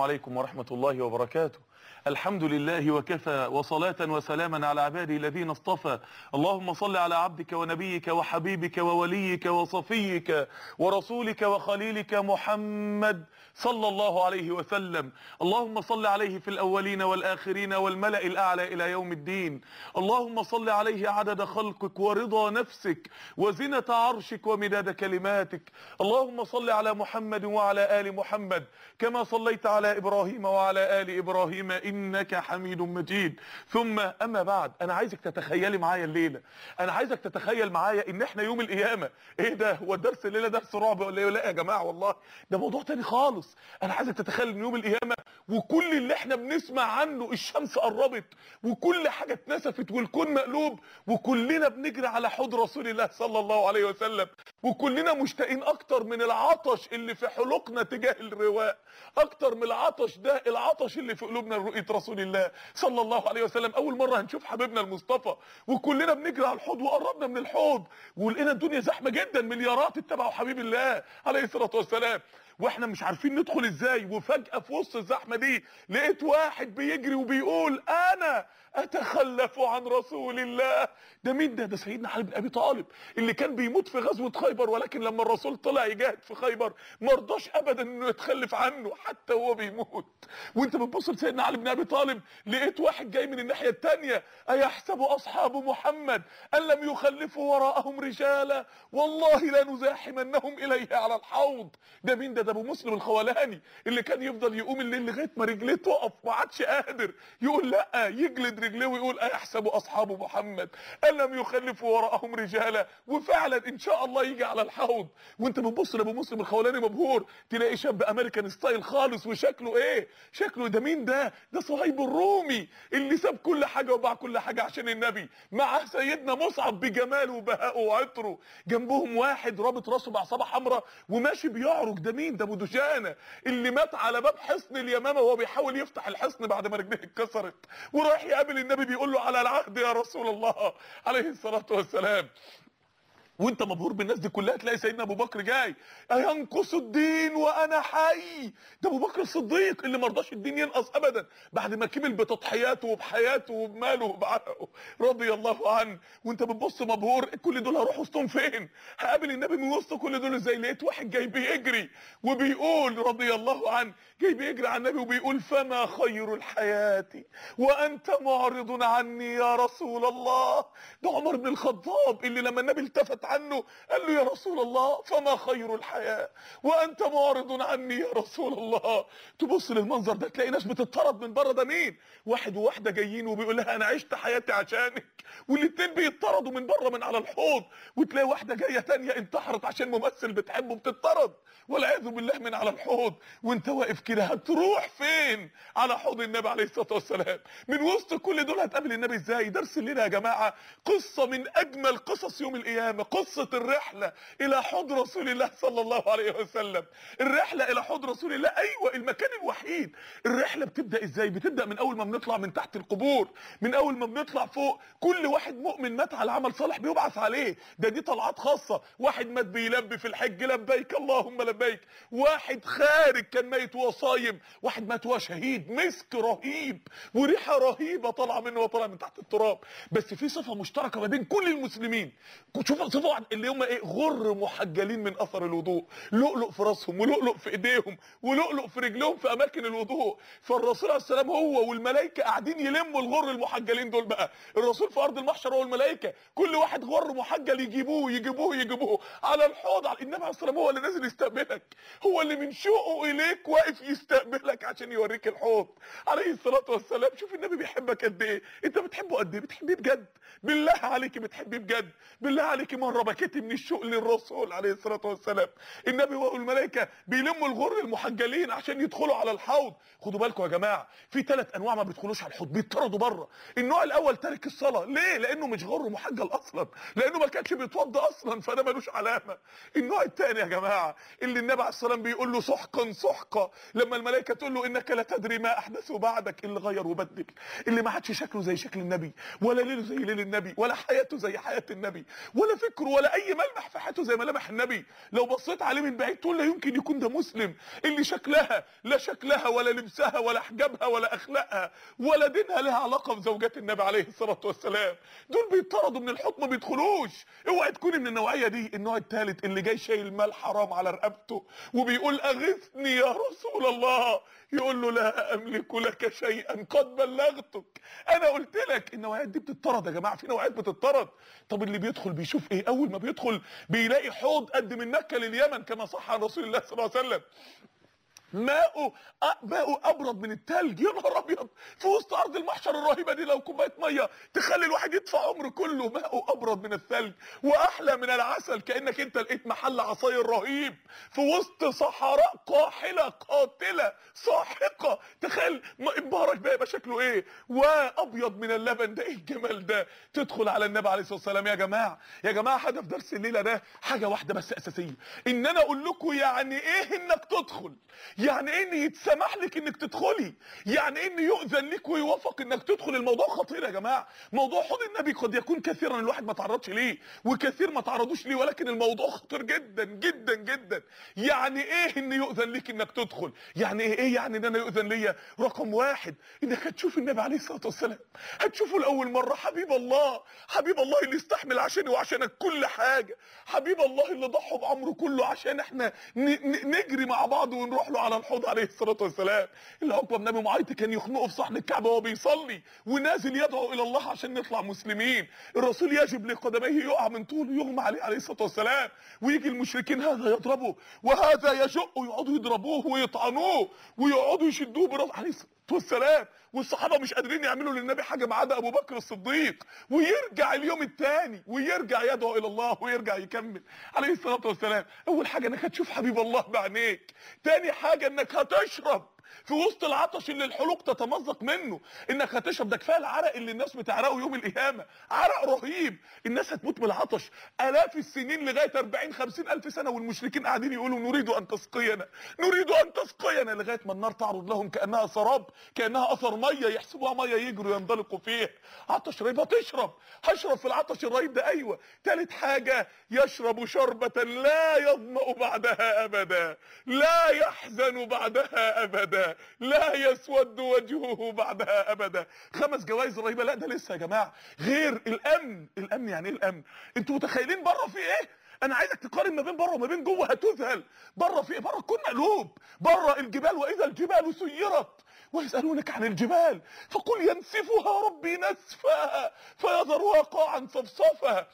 عليكم ورحمة الله وبركاته الحمد لله وكفى وصلاة وسلاما على عباده الذين اصطفى اللهم صل على عبدك ونبيك وحبيبك ووليك وصفيك ورسولك وخليلك محمد صلى الله عليه وسلم اللهم صل عليه في الأولين والآخرين والملأ الأعلى إلى يوم الدين اللهم صل عليه عدد خلقك ورضا نفسك وزنة عرشك ومداد كلماتك اللهم صل على محمد وعلى آل محمد كما صليت على إبراهيم وعلى آل إبراهيم إنك حميد مجيد ثم أما بعد أنا عايزك تتخيلي معايا الليلة أنا عايزك تتخيل معايا إن إحنا يوم القيامة إيه ده هو الدرس الليلة درس رعب ولا إيه لا يا جماعة والله ده موضوع تاني خالص أنا عايزك تتخيل إن يوم القيامة وكل اللي إحنا بنسمع عنه الشمس قربت وكل حاجة اتنسفت والكون مقلوب وكلنا بنجري على حوض رسول الله صلى الله عليه وسلم وكلنا مشتاقين أكتر من العطش اللي في حلقنا تجاه الرواء أكتر من العطش ده العطش اللي في قلوبنا لرؤية رسول الله صلى الله عليه وسلم أول مرة هنشوف حبيبنا المصطفى وكلنا بنجري على الحوض وقربنا من الحوض ولقينا الدنيا زحمة جدا مليارات اتبعوا حبيب الله عليه الصلاة والسلام واحنا مش عارفين ندخل ازاي وفجأة في وسط الزحمة دي لقيت واحد بيجري وبيقول انا اتخلف عن رسول الله ده مين ده ده سيدنا علي بن ابي طالب اللي كان بيموت في غزوة خيبر ولكن لما الرسول طلع يجاهد في خيبر ما رضاش ابدا انه يتخلف عنه حتى وهو بيموت وانت بتبص لسيدنا علي بن ابي طالب لقيت واحد جاي من الناحية التانية ايحسب اصحاب محمد ان لم يخلفوا وراءهم رجالا والله لنزاحمنهم اليه على الحوض ده مين ده ده ابو مسلم الخولاني اللي كان يفضل يقوم الليل لغايه ما رجليه تقف ما عادش قادر يقول لا يجلد رجليه ويقول ايحسب اصحاب محمد ان لم يخلفوا وراءهم رجالا وفعلا ان شاء الله يجي على الحوض وانت بتبص لابو مسلم الخولاني مبهور تلاقي شاب امريكان ستايل خالص وشكله ايه شكله ده مين ده ده صهيب الرومي اللي ساب كل حاجه وباع كل حاجه عشان النبي مع سيدنا مصعب بجماله وبهائه وعطره جنبهم واحد رابط راسه بعصابه حمراء وماشي بيعرج ده مين ده ابو دجانه اللي مات على باب حصن اليمامه وهو بيحاول يفتح الحصن بعد ما رجليه اتكسرت ورايح يقابل النبي بيقول له على العهد يا رسول الله عليه الصلاه والسلام وانت مبهور بالناس دي كلها تلاقي سيدنا ابو بكر جاي اينقص الدين وانا حي ده ابو بكر الصديق اللي ما رضاش الدين ينقص ابدا بعد ما كمل بتضحياته وبحياته وبماله وبعرقه رضي الله عنه وانت بتبص مبهور كل دول هروح وسطهم فين هقابل النبي من وسط كل دول ازاي لقيت واحد جاي بيجري وبيقول رضي الله عنه جاي بيجري على النبي وبيقول فما خير الحياه وانت معرض عني يا رسول الله ده عمر بن الخطاب اللي لما النبي التفت عنه قال له يا رسول الله فما خير الحياة وانت معرض عني يا رسول الله تبص للمنظر ده تلاقي ناس بتطرد من بره ده مين واحد وواحده جايين وبيقول لها انا عشت حياتي عشانك والاتنين بيطردوا من بره من على الحوض وتلاقي واحده جايه تانية انتحرت عشان ممثل بتحبه بتطرد والعياذ بالله من على الحوض وانت واقف كده هتروح فين على حوض النبي عليه الصلاه والسلام من وسط كل دول هتقابل النبي ازاي درس الليله يا جماعه قصه من اجمل قصص يوم القيامه قصه الرحله الى حوض رسول الله صلى الله عليه وسلم الرحله الى حوض رسول الله ايوه المكان الوحيد الرحله بتبدا ازاي بتبدا من اول ما بنطلع من تحت القبور من اول ما بنطلع فوق كل واحد مؤمن مات على عمل صالح بيبعث عليه ده دي طلعات خاصه واحد مات بيلبي في الحج لبيك اللهم لبيك واحد خارج كان ميت وهو صايم واحد مات وهو شهيد مسك رهيب وريحه رهيبه طالعه منه وطالعه من تحت التراب بس في صفه مشتركه ما بين كل المسلمين شوف صفه اللي هم ايه غر محجلين من اثر الوضوء لؤلؤ في راسهم ولؤلؤ في ايديهم ولؤلؤ في رجلهم في اماكن الوضوء فالرسول عليه السلام هو والملائكه قاعدين يلموا الغر المحجلين دول بقى الرسول في ارض المحشر هو الملائكه كل واحد غر محجل يجيبوه يجيبوه يجيبوه على الحوض على النبي عليه السلام هو اللي نازل يستقبلك هو اللي من شوقه اليك واقف يستقبلك عشان يوريك الحوض عليه الصلاه والسلام شوف النبي بيحبك قد ايه انت بتحبه قد ايه بتحبيه بجد بالله عليك بتحبيه بجد بالله عليك مره بكيتي من الشوق للرسول عليه الصلاه والسلام النبي والملائكه بيلموا الغر المحجلين عشان يدخلوا على الحوض خدوا بالكم يا جماعه في ثلاث انواع ما بيدخلوش على الحوض بيطردوا بره النوع الاول تارك الصلاه ليه لانه مش غر محجل اصلا لانه ما كانش بيتوضى اصلا فده ملوش علامه النوع الثاني يا جماعه اللي النبي عليه السلام بيقول له سحقا سحقا لما الملائكه تقول له انك لا تدري ما احدثه بعدك اللي غير وبدل اللي ما عادش شكله زي شكل النبي ولا ليله زي ليل النبي ولا حياته زي حياه النبي ولا فكره ولا اي ملمح في حياته زي ملامح النبي لو بصيت عليه من بعيد تقول لا يمكن يكون ده مسلم اللي شكلها لا شكلها ولا لبسها ولا حجابها ولا اخلاقها ولا دينها لها علاقه بزوجات النبي عليه الصلاه والسلام دول بيطردوا من الحكم ما بيدخلوش اوعي تكوني من النوعيه دي النوع الثالث اللي جاي شايل مال حرام على رقبته وبيقول اغثني يا رسول الله يقول له لا املك لك شيئا قد بلغتك انا قلت لك النوعيات دي بتطرد يا جماعه في نوعيات بتطرد طب اللي بيدخل بيشوف ايه اول ما بيدخل بيلاقي حوض قد من مكه لليمن كما صح عن رسول الله صلى الله عليه وسلم ماءه أ- ماءه ابرد من التلج يا نهار ابيض في وسط ارض المحشر الرهيبه دي لو كوبايه ميه تخلي الواحد يدفع عمره كله ماءه ابرد من الثلج واحلى من العسل كانك انت لقيت محل عصاير رهيب في وسط صحراء قاحله قاتله ساحقه تخيل م- انبهارك بقى يبقى شكله ايه وابيض من اللبن ده ايه الجمال ده تدخل على النبي عليه الصلاه والسلام يا جماعه يا جماعه هدف درس الليله ده حاجه واحده بس اساسيه ان انا اقول لكم يعني ايه انك تدخل يعني ايه ان يتسمح لك انك تدخلي يعني ايه ان يؤذن لك ويوافق انك تدخل الموضوع خطير يا جماعه موضوع حوض النبي قد يكون كثيرا الواحد ما تعرضش ليه وكثير ما تعرضوش ليه ولكن الموضوع خطير جدا جدا جدا يعني ايه ان يؤذن لك انك تدخل يعني ايه ايه يعني ان انا يؤذن ليا رقم واحد انك هتشوف النبي عليه الصلاه والسلام هتشوفه لاول مره حبيب الله حبيب الله اللي استحمل عشاني وعشانك كل حاجه حبيب الله اللي ضحى بعمره كله عشان احنا ن- ن- نجري مع بعض ونروح له على الحوض عليه الصلاه والسلام اللي عقبه بن ابي معيط كان يخنقه في صحن الكعبه وهو بيصلي ونازل يدعو الى الله عشان نطلع مسلمين الرسول يجب لقدميه يقع من طوله يغمى عليه عليه الصلاه والسلام ويجي المشركين هذا يضربه وهذا يشقه يقعدوا يضربوه ويطعنوه ويقعدوا يشدوه براسه عليه الصلاه والسلام والصحابه مش قادرين يعملوا للنبي حاجه ما عدا ابو بكر الصديق ويرجع اليوم الثاني ويرجع يدعو الى الله ويرجع يكمل عليه الصلاه والسلام اول حاجه انك هتشوف حبيب الله بعينيك تاني حاجه انك هتشرب في وسط العطش اللي الحلوق تتمزق منه انك هتشرب ده كفايه العرق اللي الناس بتعرقه يوم القيامه عرق رهيب الناس هتموت من العطش الاف السنين لغايه 40 50 الف سنه والمشركين قاعدين يقولوا نريد ان تسقينا نريد ان تسقينا لغايه ما النار تعرض لهم كانها سراب كانها اثر ميه يحسبوها ميه يجروا ينطلقوا فيها عطش رهيب هتشرب هشرب في العطش الرهيب ده ايوه ثالث حاجه يشرب شربه لا يظمأ بعدها ابدا لا يحزن بعدها ابدا لا يسود وجهه بعدها ابدا خمس جوائز رهيبه لا ده لسه يا جماعه غير الامن الامن يعني ايه الامن انتوا متخيلين بره في ايه انا عايزك تقارن ما بين بره وما بين جوه هتذهل بره في ايه بره كنا قلوب بره الجبال واذا الجبال سيرت ويسالونك عن الجبال فقل ينسفها ربي نسفا فيذرها قاعا صفصفا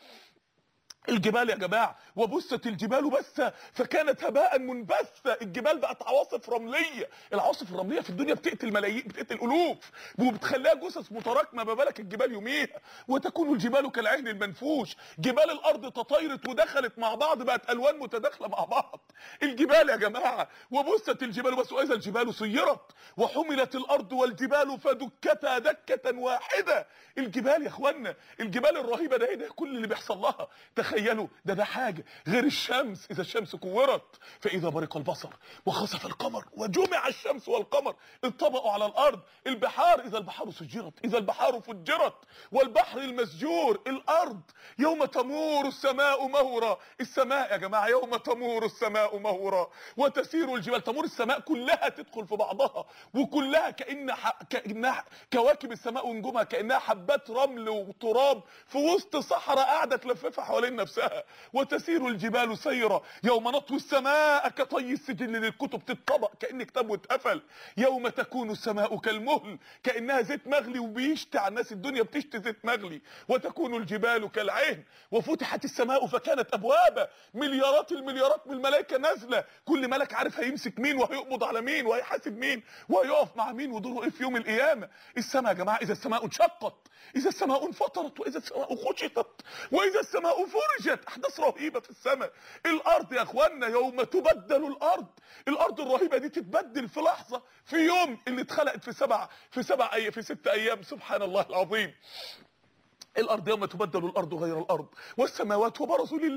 الجبال يا جماعه وبست الجبال بثا فكانت هباء منبثا الجبال بقت عواصف رمليه العواصف الرمليه في الدنيا بتقتل ملايين بتقتل الوف وبتخليها جثث متراكمه ما بالك الجبال يوميها وتكون الجبال كالعهن المنفوش جبال الارض تطايرت ودخلت مع بعض بقت الوان متداخله مع بعض الجبال يا جماعه وبست الجبال بس واذا الجبال سيرت وحملت الارض والجبال فدكتا دكه واحده الجبال يا اخوانا الجبال الرهيبه ده ايه ده كل اللي بيحصل لها تخيلوا ده ده حاجه غير الشمس اذا الشمس كورت فاذا برق البصر وخسف القمر وجمع الشمس والقمر انطبقوا على الارض البحار اذا البحار سجرت اذا البحار فجرت والبحر المسجور الارض يوم تمور السماء مورا السماء يا جماعه يوم تمور السماء مورا وتسير الجبال تمور السماء كلها تدخل في بعضها وكلها كان ح... كانها كواكب السماء ونجومها كانها حبات رمل وتراب في وسط صحراء قاعده تلففها حوالين نفسها وتسير الجبال سيرا يوم نطوي السماء كطي السجل للكتب تتطبق كان كتاب واتقفل يوم تكون السماء كالمهل كانها زيت مغلي وبيشتي الناس الدنيا بتشتي زيت مغلي وتكون الجبال كالعهن وفتحت السماء فكانت ابوابا مليارات المليارات من الملائكه نازله كل ملك عارف هيمسك مين وهيقبض على مين وهيحاسب مين وهيقف مع مين ودوره ايه في يوم القيامه السماء يا جماعه اذا السماء انشقت اذا السماء انفطرت واذا السماء خشطت واذا السماء فرجت احداث رهيبه في السماء الارض يا اخوانا يوم تبدل الارض الارض الرهيبه دي تتبدل في لحظه في يوم اللي اتخلقت في سبع في سبع أي في ست ايام سبحان الله العظيم الارض يوم تبدل الارض غير الارض والسماوات وبرزوا لله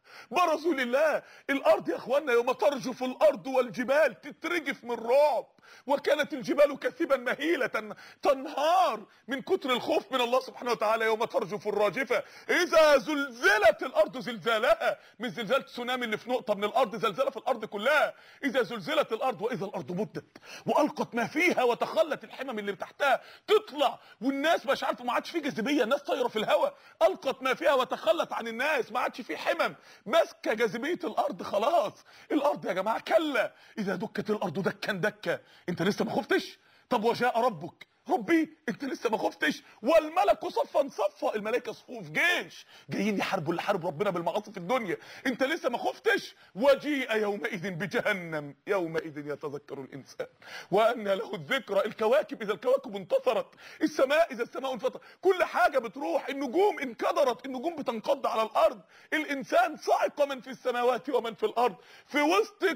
برسول الله الارض يا اخوانا يوم ترجف الارض والجبال تترجف من رعب وكانت الجبال كثيبا مهيلة تنهار من كتر الخوف من الله سبحانه وتعالى يوم ترجف الراجفة إذا زلزلت الأرض زلزالها مش زلزال تسونامي اللي في نقطة من الأرض زلزلة في الأرض كلها إذا زلزلت الأرض وإذا الأرض مدت وألقت ما فيها وتخلت الحمم اللي تحتها تطلع والناس مش عارفة ما عادش في جاذبية الناس طايرة في الهواء ألقت ما فيها وتخلت عن الناس ما عادش في حمم ماسكة جاذبية الأرض خلاص الأرض يا جماعة كلا إذا دكت الأرض دكا دكا انت لسه ما خفتش طب وجاء ربك ربي انت لسه ما خفتش والملك صفا صفا الملائكه صفوف جيش جايين يحاربوا اللي حارب ربنا بالمعاصي في الدنيا انت لسه ما خفتش وجيء يومئذ بجهنم يومئذ يتذكر الانسان وان له الذكرى الكواكب اذا الكواكب انتصرت السماء اذا السماء انفطرت كل حاجه بتروح النجوم انكدرت النجوم بتنقض على الارض الانسان صعق من في السماوات ومن في الارض في وسط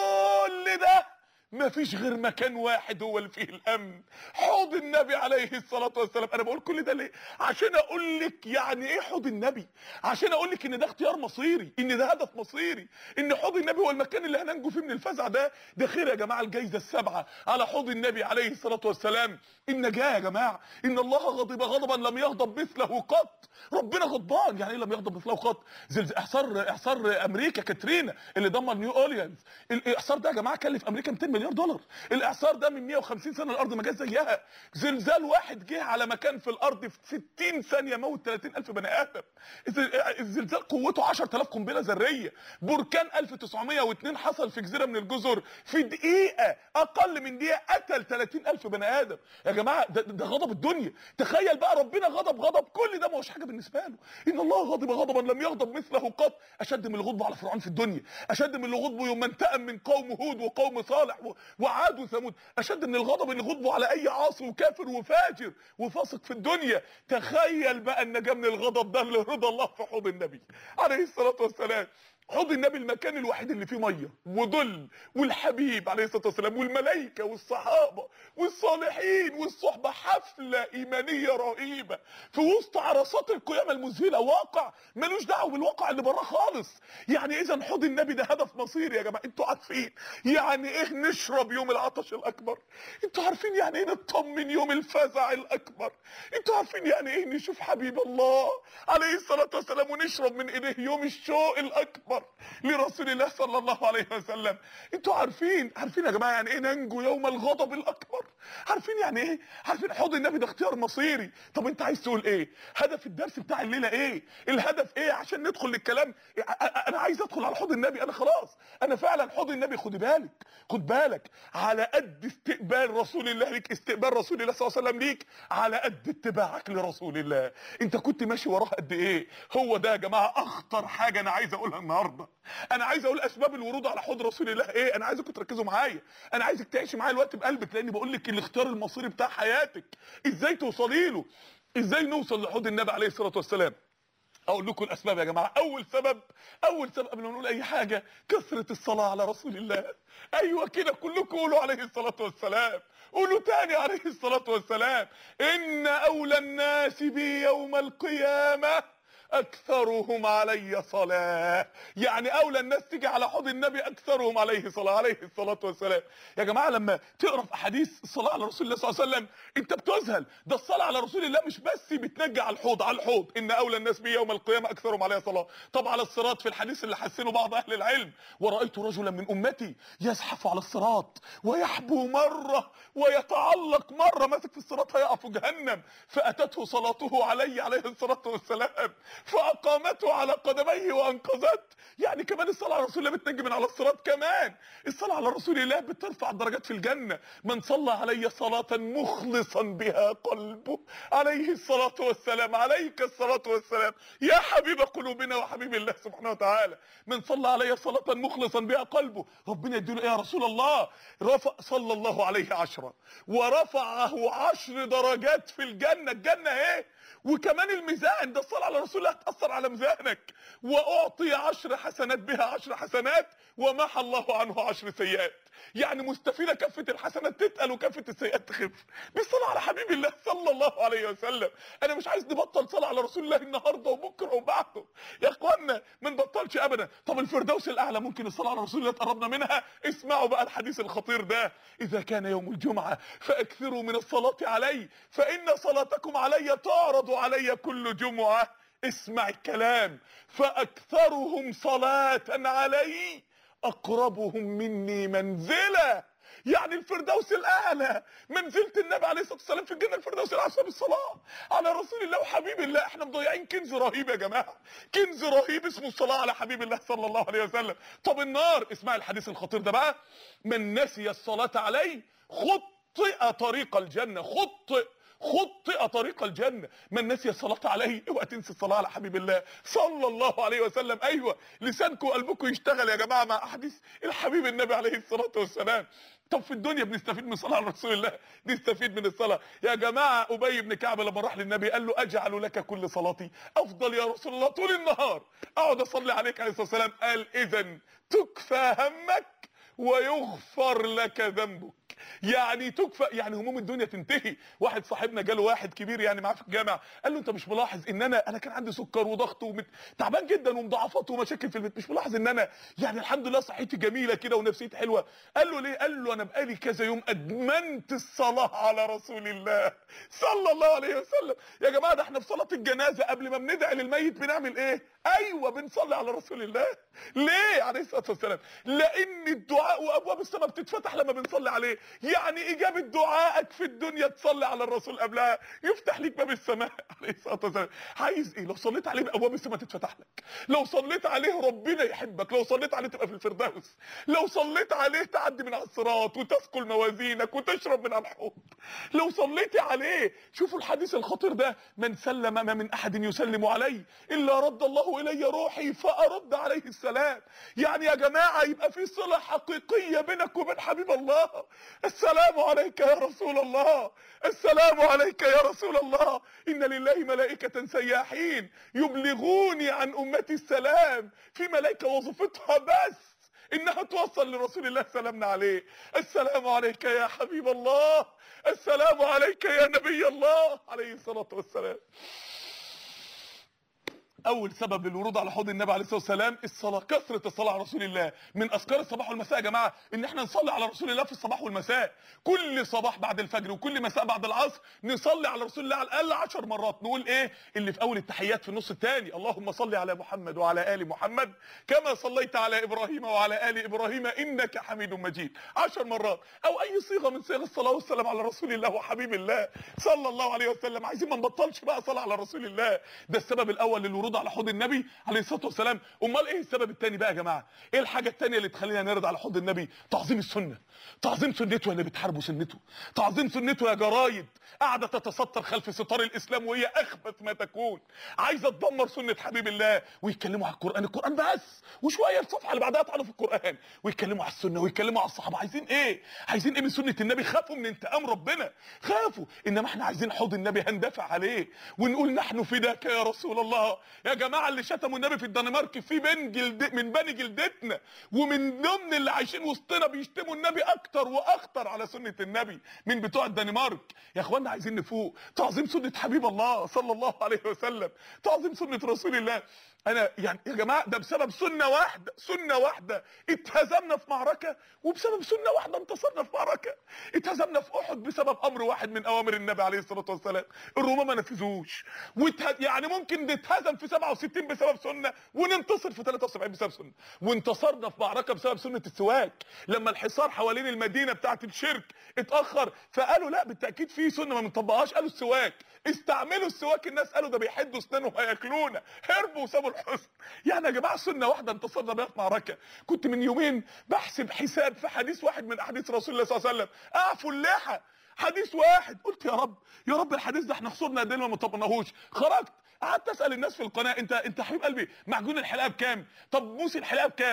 كل ده ما فيش غير مكان واحد هو اللي فيه الامن حوض النبي عليه الصلاه والسلام انا بقول كل ده ليه عشان اقول لك يعني ايه حوض النبي عشان اقول لك ان ده اختيار مصيري ان ده هدف مصيري ان حوض النبي هو المكان اللي هننجو فيه من الفزع ده ده خير يا جماعه الجايزه السبعه على حوض النبي عليه الصلاه والسلام النجاه يا جماعه ان الله غضب غضبا لم يغضب مثله قط ربنا غضبان يعني ايه لم يغضب مثله قط زلزال اعصار اعصار امريكا كاترينا اللي دمر نيو اورليانز الاعصار ده يا جماعه كلف امريكا 200 مليار دولار الاعصار ده من 150 سنه الارض ما جاش زيها زلزال واحد جه على مكان في الارض في 60 ثانيه موت 30000 بني ادم الزلزال قوته 10000 قنبله ذريه بركان 1902 حصل في جزيره من الجزر في دقيقه اقل من دقيقه قتل 30000 بني ادم يا جماعه ده, ده غضب الدنيا تخيل بقى ربنا غضب غضب كل ده ما هوش حاجه بالنسبه له ان الله غضب غضبا لم يغضب مثله قط اشد من الغضب على فرعون في الدنيا اشد من الغضب يوم انتقم من قوم هود وقوم صالح وعاد وثمود اشد من الغضب اللي غضبه على اي عاصي وكافر وفاجر وفاسق في الدنيا تخيل بقى النجاه من الغضب ده لرضا الله في حوض النبي عليه الصلاه والسلام حوض النبي المكان الوحيد اللي فيه ميه وظل والحبيب عليه الصلاه والسلام والملائكه والصحابه والصالحين والصحبه حفله ايمانيه رهيبه في وسط عرصات القيامه المذهله واقع ملوش دعوه بالواقع اللي براه خالص يعني اذا حوض النبي ده هدف مصيري يا جماعه انتوا عارفين يعني ايه نشرب يوم العطش الاكبر انتوا عارفين يعني ايه نطمن يوم الفزع الاكبر انتوا عارفين يعني ايه نشوف حبيب الله عليه الصلاه والسلام ونشرب من ايديه يوم الشوق الاكبر لرسول الله صلى الله عليه وسلم انتوا عارفين عارفين يا جماعه يعني ايه ننجو يوم الغضب الاكبر عارفين يعني ايه عارفين حوض النبي ده اختيار مصيري طب انت عايز تقول ايه هدف الدرس بتاع الليله ايه الهدف ايه عشان ندخل للكلام انا عايز ادخل على حوض النبي انا خلاص انا فعلا حوض النبي خد بالك خد بالك على قد استقبال رسول الله ليك استقبال رسول الله صلى الله عليه وسلم ليك على قد اتباعك لرسول الله انت كنت ماشي وراه قد ايه هو ده يا جماعه اخطر حاجه انا عايز اقولها النهارده انا عايز اقول اسباب الورود على حوض رسول الله ايه انا عايزكم تركزوا معايا انا عايزك تعيشي معايا الوقت بقلبك لاني بقول لك الاختيار المصيري بتاع حياتك ازاي توصلي له ازاي نوصل لحوض النبي عليه الصلاه والسلام اقول لكم الاسباب يا جماعه اول سبب اول سبب قبل ما نقول اي حاجه كثره الصلاه على رسول الله ايوه كده كلكم قولوا عليه الصلاه والسلام قولوا تاني عليه الصلاه والسلام ان اولى الناس بي يوم القيامه اكثرهم علي صلاه يعني اولى الناس تيجي على حوض النبي اكثرهم عليه صلاه عليه الصلاه والسلام يا جماعه لما تقرا في احاديث الصلاه على رسول الله صلى الله عليه وسلم انت بتذهل ده الصلاه على رسول الله مش بس بتنجي على الحوض على الحوض ان اولى الناس بي يوم القيامه اكثرهم علي صلاه طب على الصراط في الحديث اللي حسنه بعض اهل العلم ورايت رجلا من امتي يزحف على الصراط ويحبو مره ويتعلق مره ماسك في الصراط هيقع في جهنم فاتته صلاته علي عليه الصلاه والسلام فاقامته على قدميه وانقذته يعني كمان الصلاه على رسول الله بتنجي من على الصراط كمان الصلاه على رسول الله بترفع الدرجات في الجنه من صلى علي صلاه مخلصا بها قلبه عليه الصلاه والسلام عليك الصلاه والسلام يا حبيب قلوبنا وحبيب الله سبحانه وتعالى من صلى علي صلاه مخلصا بها قلبه ربنا يديله ايه يا رسول الله رفع صلى الله عليه عشرة ورفعه عشر درجات في الجنه الجنه ايه وكمان الميزان ده الصلاه على رسول الله هتاثر على ميزانك واعطي عشر حسنات بها عشر حسنات ومحى الله عنه عشر سيئات يعني مستفيده كفه الحسنات تتقل وكفه السيئات تخف بالصلاه على حبيب الله صلى الله عليه وسلم انا مش عايز نبطل صلاه على رسول الله النهارده وبكره وبعده يا اخوانا ما نبطلش ابدا طب الفردوس الاعلى ممكن الصلاه على رسول الله تقربنا منها اسمعوا بقى الحديث الخطير ده اذا كان يوم الجمعه فاكثروا من الصلاه علي فان صلاتكم علي تعرض علي كل جمعه اسمع الكلام فاكثرهم صلاه علي اقربهم مني منزله يعني الفردوس الاعلى منزله النبي عليه الصلاه والسلام في الجنه الفردوس الاعلى بالصلاه على رسول الله وحبيب الله احنا مضيعين كنز رهيب يا جماعه كنز رهيب اسمه الصلاه على حبيب الله صلى الله عليه وسلم طب النار اسمع الحديث الخطير ده بقى من نسي الصلاه عليه خطئ طريق الجنه خطئ خطئ طريق الجنة من نسي الصلاة عليه اوعى تنسي الصلاة على حبيب الله صلى الله عليه وسلم ايوه لسانكم وقلبكم يشتغل يا جماعة مع احاديث الحبيب النبي عليه الصلاة والسلام طب في الدنيا بنستفيد من الصلاة على رسول الله نستفيد من الصلاة يا جماعة أبي بن كعب لما راح للنبي قال له أجعل لك كل صلاتي أفضل يا رسول الله طول النهار أقعد أصلي عليك عليه الصلاة والسلام قال إذا تكفى همك ويغفر لك ذنبك يعني تكفى يعني هموم الدنيا تنتهي واحد صاحبنا جاله واحد كبير يعني معاه في الجامع قال له انت مش ملاحظ ان انا انا كان عندي سكر وضغط ومت... تعبان جدا ومضاعفات ومشاكل في البيت مش ملاحظ ان انا يعني الحمد لله صحتي جميله كده ونفسيتي حلوه قال له ليه قال له انا بقالي كذا يوم ادمنت الصلاه على رسول الله صلى الله عليه وسلم يا جماعه ده احنا في صلاه الجنازه قبل ما بندعي للميت بنعمل ايه ايوه بنصلي على رسول الله ليه عليه الصلاه والسلام لان الدعاء وابواب السماء بتتفتح لما بنصلي عليه يعني اجابه دعائك في الدنيا تصلي على الرسول قبلها يفتح ليك باب السماء عليه الصلاه والسلام عايز ايه لو صليت عليه ابواب السماء تتفتح لك لو صليت عليه ربنا يحبك لو صليت عليه تبقى في الفردوس لو صليت عليه تعدي من على الصراط وتثقل موازينك وتشرب من الحوض لو صليت عليه شوفوا الحديث الخطير ده من سلم ما من احد يسلم علي الا رد الله الي روحي فارد عليه السلام يعني يا جماعه يبقى في صله حقيقيه بينك وبين حبيب الله السلام عليك يا رسول الله السلام عليك يا رسول الله ان لله ملائكه سياحين يبلغوني عن امتي السلام في ملائكه وظيفتها بس انها توصل لرسول الله سلامنا عليه السلام عليك يا حبيب الله السلام عليك يا نبي الله عليه الصلاه والسلام اول سبب للورود على حوض النبي عليه الصلاه والسلام الصلاه كثره الصلاه على رسول الله من اذكار الصباح والمساء يا جماعه ان احنا نصلي على رسول الله في الصباح والمساء كل صباح بعد الفجر وكل مساء بعد العصر نصلي على رسول الله على الاقل 10 مرات نقول ايه اللي في اول التحيات في النص الثاني اللهم صل على محمد وعلى ال محمد كما صليت على ابراهيم وعلى ال ابراهيم انك حميد مجيد 10 مرات او اي صيغه من صيغ الصلاه والسلام على رسول الله وحبيب الله صلى الله عليه وسلم عايزين ما نبطلش بقى صلاه على رسول الله ده السبب الاول للورود على حوض النبي عليه الصلاه والسلام امال ايه السبب الثاني بقى يا جماعه ايه الحاجه الثانيه اللي تخلينا نرد على حوض النبي تعظيم السنه تعظيم سنته اللي بتحاربوا سنته تعظيم سنته يا جرايد قاعده تتستر خلف ستار الاسلام وهي اخبث ما تكون عايزه تدمر سنه حبيب الله ويتكلموا على القران القران بس وشويه الصفحه اللي بعدها يطعنوا في القران ويتكلموا على السنه ويتكلموا على الصحابه عايزين ايه عايزين ايه من سنه النبي خافوا من انتقام ربنا خافوا انما احنا عايزين حوض النبي هندافع عليه ونقول نحن فداك يا رسول الله يا جماعه اللي شتموا النبي في الدنمارك في بين جلد من بني جلدتنا ومن ضمن اللي عايشين وسطنا بيشتموا النبي اكتر واخطر على سنه النبي من بتوع الدنمارك يا اخوانا عايزين نفوق تعظيم سنه حبيب الله صلى الله عليه وسلم تعظيم سنه رسول الله انا يعني يا جماعه ده بسبب سنه واحده سنه واحده اتهزمنا في معركه وبسبب سنه واحده انتصرنا في معركه اتهزمنا في احد بسبب امر واحد من اوامر النبي عليه الصلاه والسلام الرومان ما نفذوش وته... يعني ممكن نتهزم في 67 بسبب سنه وننتصر في 73 بسبب سنه وانتصرنا في معركه بسبب سنه السواك لما الحصار حوالين المدينه بتاعه الشرك اتاخر فقالوا لا بالتاكيد في سنه ما بنطبقهاش قالوا السواك استعملوا السواك الناس قالوا ده بيحدوا اسنانهم هياكلونا هربوا وسابوا الحصن يعني يا جماعه سنه واحده انتصرنا بيها في معركه كنت من يومين بحسب حساب في حديث واحد من احاديث رسول الله صلى الله عليه وسلم اعفوا اللحى حديث واحد قلت يا رب يا رب الحديث ده احنا خسرنا قد ايه ما طبقناهوش خرجت قعدت اسال الناس في القناه انت انت حبيب قلبي معجون الحلاقه بكام طب موسي الحلاقه بكام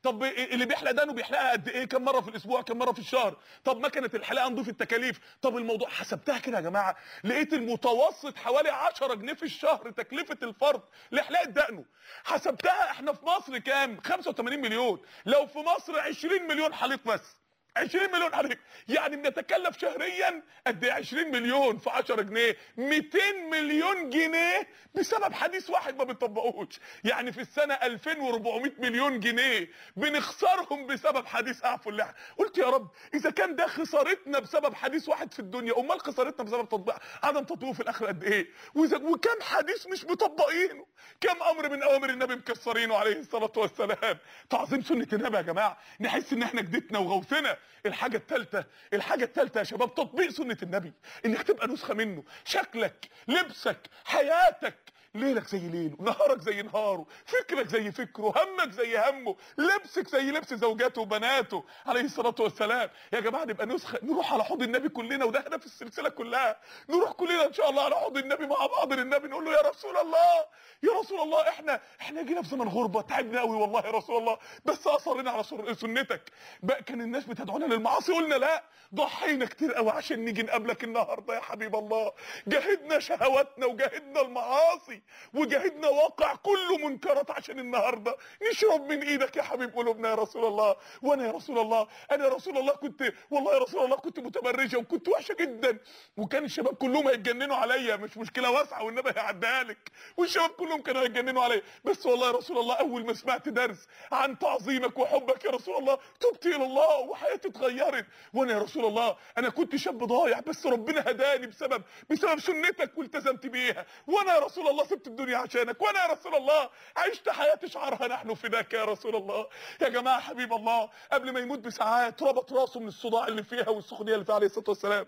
طب اللي بيحلق دانه بيحلقها قد ايه كم مره في الاسبوع كم مره في الشهر طب مكنه الحلاقه نضيف التكاليف طب الموضوع حسبتها كده يا جماعه لقيت المتوسط حوالي 10 جنيه في الشهر تكلفه الفرد لحلاقه دقنه حسبتها احنا في مصر كام 85 مليون لو في مصر 20 مليون حليق بس 20 مليون عليك يعني بنتكلف شهريا قد ايه 20 مليون في 10 جنيه 200 مليون جنيه بسبب حديث واحد ما بنطبقوش يعني في السنه 2400 مليون جنيه بنخسرهم بسبب حديث اعفوا اللحى قلت يا رب اذا كان ده خسارتنا بسبب حديث واحد في الدنيا امال خسارتنا بسبب تطبيق عدم تطبيقه في الاخره قد ايه وإذا وكم حديث مش مطبقينه كم امر من اوامر النبي مكسرينه عليه الصلاه والسلام تعظيم سنه النبي يا جماعه نحس ان احنا جدتنا وغوثنا الحاجه الثالثه الحاجه الثالثه يا شباب تطبيق سنه النبي انك تبقى نسخه منه شكلك لبسك حياتك ليلك زي ليله نهارك زي نهاره فكرك زي فكره همك زي همه لبسك زي لبس زوجاته وبناته عليه الصلاه والسلام يا جماعه نبقى نسخه نروح على حوض النبي كلنا وده هدف السلسله كلها نروح كلنا ان شاء الله على حوض النبي مع بعض للنبي نقول له يا رسول الله يا رسول الله احنا احنا جينا في زمن غربه تعبنا قوي والله يا رسول الله بس اصرنا على سر- سنتك بقى كان الناس بتدعونا للمعاصي قلنا لا ضحينا كتير قوي عشان نيجي نقابلك النهارده يا حبيب الله جاهدنا شهواتنا وجاهدنا المعاصي وجاهدنا واقع كله منكرات عشان النهارده نشرب من ايدك يا حبيب قلوبنا يا رسول الله وانا يا رسول الله انا يا رسول الله كنت والله يا رسول الله كنت متبرجه وكنت وحشه جدا وكان الشباب كلهم هيتجننوا عليا مش مشكله واسعه والنبي هيعديها لك والشباب كلهم كانوا هيتجننوا عليا بس والله يا رسول الله اول ما سمعت درس عن تعظيمك وحبك يا رسول الله تبت الى الله وحياتي اتغيرت وانا يا رسول الله انا كنت شاب ضايع بس ربنا هداني بسبب بسبب سنتك والتزمت بيها وانا يا رسول الله سبت الدنيا عشانك وانا يا رسول الله عشت حياتي شعارها نحن فداك يا رسول الله يا جماعه حبيب الله قبل ما يموت بساعات ربط راسه من الصداع اللي فيها والسخونيه اللي فيها عليه الصلاه والسلام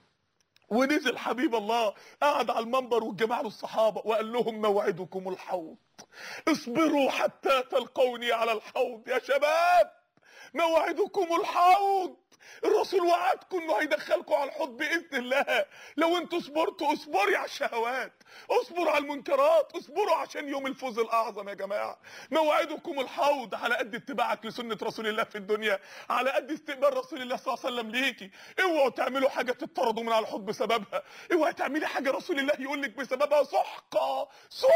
ونزل حبيب الله قعد على المنبر والجماعه الصحابه وقال لهم موعدكم الحوض اصبروا حتى تلقوني على الحوض يا شباب موعدكم الحوض الرسول وعدكم انه هيدخلكم على الحوض باذن الله لو انتوا صبرتوا اصبري على الشهوات اصبروا على المنكرات اصبروا عشان يوم الفوز الاعظم يا جماعه موعدكم الحوض على قد اتباعك لسنه رسول الله في الدنيا على قد استقبال رسول الله صلى الله عليه وسلم ليكي اوعوا تعملوا حاجه تطردوا من على الحوض بسببها اوعي تعملي حاجه رسول الله يقول لك بسببها سحقه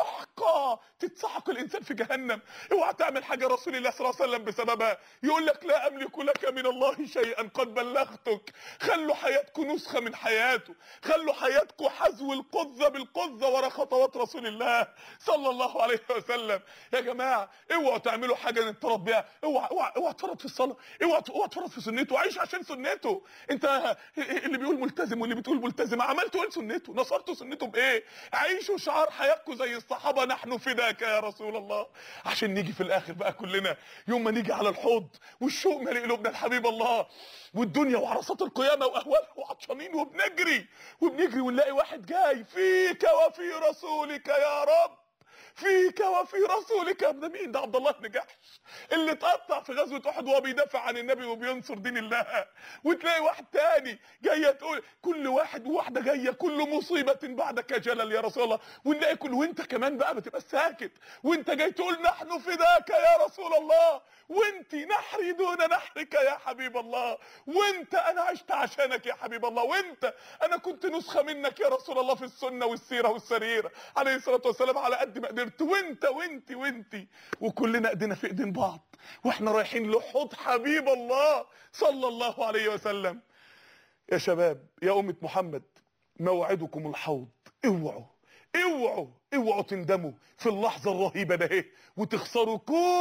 سحقه تتسحق الانسان في جهنم اوعى تعمل حاجه رسول الله صلى الله عليه وسلم بسببها يقول لك لا املك لك من الله شيئا قد بلغتك خلوا حياتكم نسخه من حياته خلوا حياتكم حذو القذه بالقذه ورا خطوات رسول الله صلى الله عليه وسلم يا جماعه اوعوا تعملوا حاجه نتطرد بيها اوعى اوعى اوعى تفرط في الصلاه اوعى اوعى تفرط في سنته عيش عشان سنته انت اللي بيقول ملتزم واللي بتقول ملتزم عملتوا ايه لسنته نصرتوا سنته بايه عيشوا شعار حياتكم زي الصحابه نحن فداك يا رسول الله عشان نيجي في الاخر بقى كلنا يوم ما نيجي على الحوض والشوق مالي قلوبنا لحبيب الله والدنيا وعرصات القيامه واهوالها وعطشانين وبنجري وبنجري ونلاقي واحد جاي فيك وفي رسولك يا رب فيك وفي رسولك ده مين ده عبد الله بن جحش اللي اتقطع في غزوه احد وهو بيدافع عن النبي وبينصر دين الله وتلاقي واحد تاني جايه تقول كل واحد وواحده جايه كل مصيبه بعدك جلل يا رسول الله ونلاقي كل وانت كمان بقى بتبقى ساكت وانت جاي تقول نحن فداك يا رسول الله وانت نحري دون نحرك يا حبيب الله وانت انا عشت عشانك يا حبيب الله وانت انا كنت نسخه منك يا رسول الله في السنه والسيره والسريره عليه الصلاه والسلام على قد ما قدرت وانت وانت وانت وكلنا ايدينا في ايدين بعض واحنا رايحين لحوض حبيب الله صلى الله عليه وسلم يا شباب يا أمة محمد موعدكم الحوض اوعوا اوعوا اوعوا تندموا في اللحظة الرهيبة ده ايه وتخسروا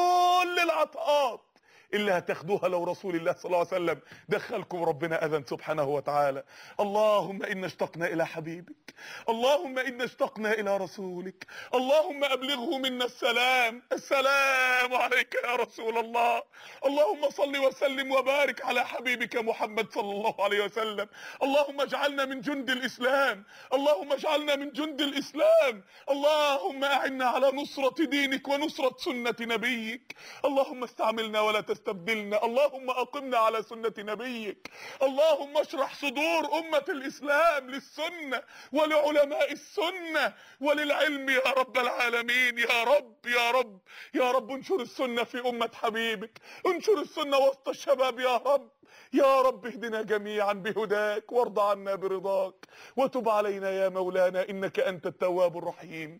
كل العطاءات اللي هتاخدوها لو رسول الله صلى الله عليه وسلم دخلكم ربنا اذن سبحانه وتعالى اللهم انا اشتقنا الى حبيبك اللهم انا اشتقنا الى رسولك اللهم ابلغه منا السلام السلام عليك يا رسول الله اللهم صل وسلم وبارك على حبيبك محمد صلى الله عليه وسلم اللهم اجعلنا من جند الاسلام اللهم اجعلنا من جند الاسلام اللهم اعنا على نصرة دينك ونصرة سنة نبيك اللهم استعملنا ولا تستعملنا تستبدلنا اللهم أقمنا على سنة نبيك اللهم اشرح صدور أمة الإسلام للسنة ولعلماء السنة وللعلم يا رب العالمين يا رب يا رب يا رب انشر السنة في أمة حبيبك انشر السنة وسط الشباب يا رب يا رب اهدنا جميعا بهداك وارض عنا برضاك وتب علينا يا مولانا إنك أنت التواب الرحيم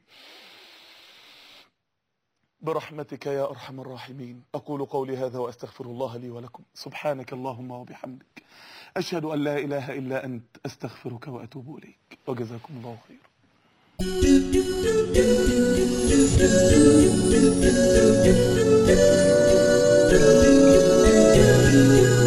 برحمتك يا أرحم الراحمين أقول قولي هذا وأستغفر الله لي ولكم سبحانك اللهم وبحمدك أشهد أن لا إله إلا أنت أستغفرك وأتوب إليك وجزاكم الله خيرا Thank you.